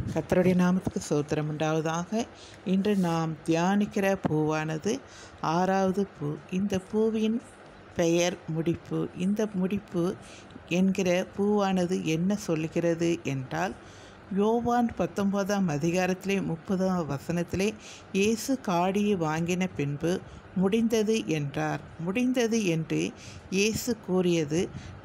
கர்த்தருடைய நாமத்துக்கு சோத்திரம் உண்டாவதாக இன்று நாம் தியானிக்கிற பூவானது ஆறாவது பூ இந்த பூவின் பெயர் முடிப்பு இந்த முடிப்பு என்கிற பூவானது என்ன சொல்லுகிறது என்றால் யோவான் பத்தொன்பதாம் அதிகாரத்திலே முப்பதாம் வசனத்திலே இயேசு காடியை வாங்கின பின்பு முடிந்தது என்றார் முடிந்தது என்று இயேசு கூறியது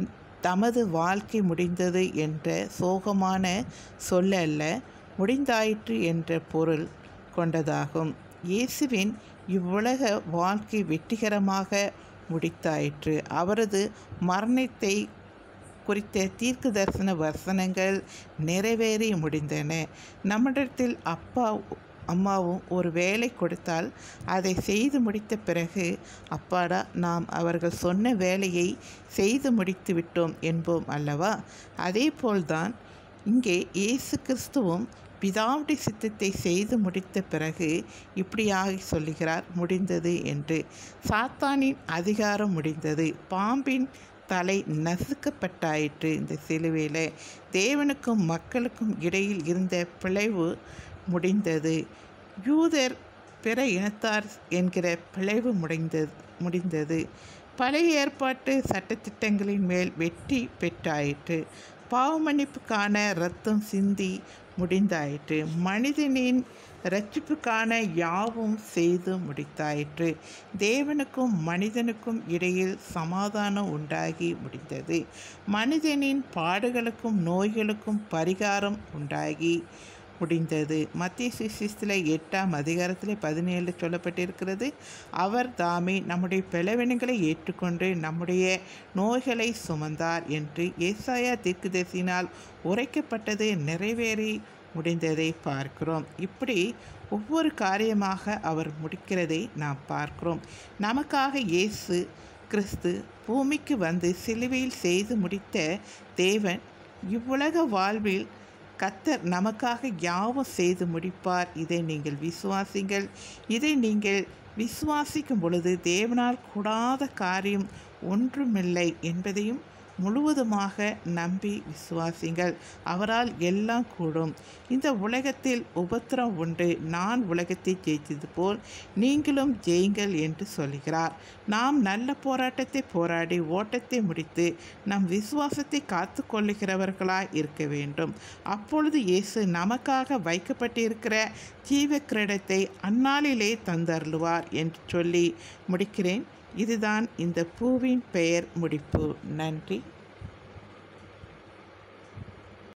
தமது வாழ்க்கை முடிந்தது என்ற சோகமான சொல்லல்ல முடிந்தாயிற்று என்ற பொருள் கொண்டதாகும் இயேசுவின் இவ்வுலக வாழ்க்கை வெற்றிகரமாக முடித்தாயிற்று அவரது மரணத்தை குறித்த தீர்க்க தரிசன வசனங்கள் நிறைவேறி முடிந்தன நம்மிடத்தில் அப்பா அம்மாவும் ஒரு வேலை கொடுத்தால் அதை செய்து முடித்த பிறகு அப்பாடா நாம் அவர்கள் சொன்ன வேலையை செய்து முடித்து விட்டோம் என்போம் அல்லவா அதே போல்தான் இங்கே இயேசு கிறிஸ்துவும் பிதாவுடைய சித்தத்தை செய்து முடித்த பிறகு இப்படியாக சொல்லுகிறார் முடிந்தது என்று சாத்தானின் அதிகாரம் முடிந்தது பாம்பின் தலை நசுக்கப்பட்டாயிற்று இந்த சிலுவையில் தேவனுக்கும் மக்களுக்கும் இடையில் இருந்த பிளவு முடிந்தது யூதர் பிற இனத்தார் என்கிற பிளவு முடிந்தது முடிந்தது பழைய ஏற்பாட்டு சட்டத்திட்டங்களின் மேல் வெற்றி பெற்றாயிற்று பாவமன்னிப்புக்கான இரத்தம் சிந்தி முடிந்தாயிற்று மனிதனின் இரட்சிப்புக்கான யாவும் செய்து முடித்தாயிற்று தேவனுக்கும் மனிதனுக்கும் இடையில் சமாதானம் உண்டாகி முடிந்தது மனிதனின் பாடுகளுக்கும் நோய்களுக்கும் பரிகாரம் உண்டாகி முடிந்தது மத்திய சுசிஸ்தில் எட்டாம் அதிகாரத்தில் பதினேழு சொல்லப்பட்டிருக்கிறது அவர் தாமே நம்முடைய பிளவினங்களை ஏற்றுக்கொண்டு நம்முடைய நோய்களை சுமந்தார் என்று ஏசாயா தீர்க்குதரிசினால் உரைக்கப்பட்டது நிறைவேறி முடிந்ததை பார்க்கிறோம் இப்படி ஒவ்வொரு காரியமாக அவர் முடிக்கிறதை நாம் பார்க்கிறோம் நமக்காக இயேசு கிறிஸ்து பூமிக்கு வந்து சிலுவையில் செய்து முடித்த தேவன் இவ்வுலக வாழ்வில் கத்தர் நமக்காக யாவும் செய்து முடிப்பார் இதை நீங்கள் விசுவாசிங்கள் இதை நீங்கள் விசுவாசிக்கும் பொழுது தேவனால் கூடாத காரியம் ஒன்றுமில்லை என்பதையும் முழுவதுமாக நம்பி விசுவாசிங்கள் அவரால் எல்லாம் கூடும் இந்த உலகத்தில் உபத்திரம் உண்டு நான் உலகத்தை ஜெயித்தது போல் நீங்களும் ஜெயுங்கள் என்று சொல்கிறார் நாம் நல்ல போராட்டத்தை போராடி ஓட்டத்தை முடித்து நம் விசுவாசத்தை காத்து கொள்ளுகிறவர்களாய் இருக்க வேண்டும் அப்பொழுது இயேசு நமக்காக வைக்கப்பட்டிருக்கிற ஜீவ கிரீடத்தை அந்நாளிலே தந்தருளுவார் என்று சொல்லி முடிக்கிறேன் இதுதான் இந்த பூவின் பெயர் முடிப்பு நன்றி